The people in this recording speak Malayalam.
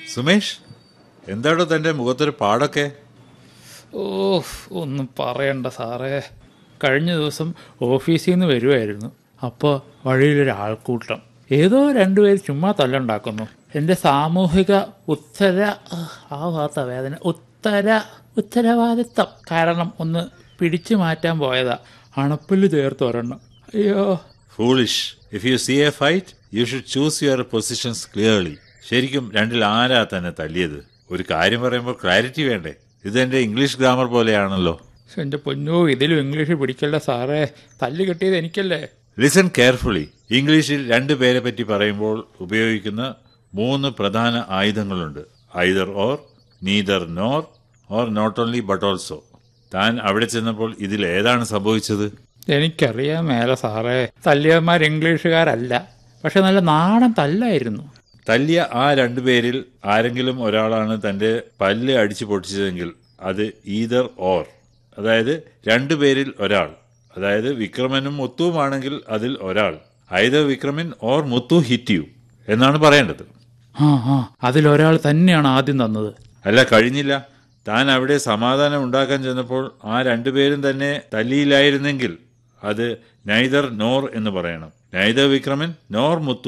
സുമേഷ് എന്താടോ തൻ്റെ മുഖത്തൊരു പാടൊക്കെ ഓ ഒന്നും പറയണ്ട സാറേ കഴിഞ്ഞ ദിവസം ഓഫീസിൽ നിന്ന് വരുമായിരുന്നു അപ്പോൾ വഴിയിലൊരു ആൾക്കൂട്ടം ഏതോ രണ്ടുപേര് ചുമ്മാ തല്ലുണ്ടാക്കുന്നു എൻ്റെ സാമൂഹിക ഉത്തര ആ ഭാഗത്ത വേദന ഉത്തര ഉത്തരവാദിത്തം കാരണം ഒന്ന് പിടിച്ചു മാറ്റാൻ പോയതാ അണപ്പല്ല് ചേർത്ത് ഒരെണ്ണം അയ്യോ foolish if you see a fight you should choose your positions clearly ശരിക്കും രണ്ടിൽ ആരാ തന്നെ തല്ലിയത് ഒരു കാര്യം പറയുമ്പോൾ ക്ലാരിറ്റി വേണ്ടേ ഇത് എൻ്റെ ഇംഗ്ലീഷ് ഗ്രാമർ പോലെയാണല്ലോ എൻ്റെ പൊന്നോ ഇതിലും ഇംഗ്ലീഷ് പിടിക്കല്ല സാറേ തല്ല് കിട്ടിയത് എനിക്കല്ലേ ലിസൺ കെയർഫുള്ളി ഇംഗ്ലീഷിൽ രണ്ട് പേരെ പറ്റി പറയുമ്പോൾ ഉപയോഗിക്കുന്ന മൂന്ന് പ്രധാന ആയുധങ്ങളുണ്ട് either or neither nor or not only but also താൻ അവിടെ ചെന്നപ്പോൾ ഇതിൽ ഏതാണ് സംഭവിച്ചത് എനിക്കറിയാൻ മേലെ സാറേ തല്ലിയന്മാർ ഇംഗ്ലീഷുകാരല്ല പക്ഷെ നല്ല നാടൻ തല്ലായിരുന്നു തല്ലിയ ആ രണ്ടുപേരിൽ ആരെങ്കിലും ഒരാളാണ് തൻ്റെ പല്ല് അടിച്ചു പൊട്ടിച്ചതെങ്കിൽ അത് ഈതർ ഓർ അതായത് രണ്ടുപേരിൽ ഒരാൾ അതായത് വിക്രമനും മുത്തുവുമാണെങ്കിൽ അതിൽ ഒരാൾ either Vikraman or Muthu hit you എന്നാണ് പറയേണ്ടത് ആ ആ അതിലൊരാൾ തന്നെയാണ് ആദ്യം തന്നത് അല്ല കഴിഞ്ഞില്ല താൻ അവിടെ സമാധാനം ഉണ്ടാക്കാൻ ചെന്നപ്പോൾ ആ രണ്ടുപേരും തന്നെ തല്ലിയിലായിരുന്നെങ്കിൽ അത് നൈദർ നോർ എന്ന് പറയണം നൈദർ വിക്രമൻ നോർ മുത്തു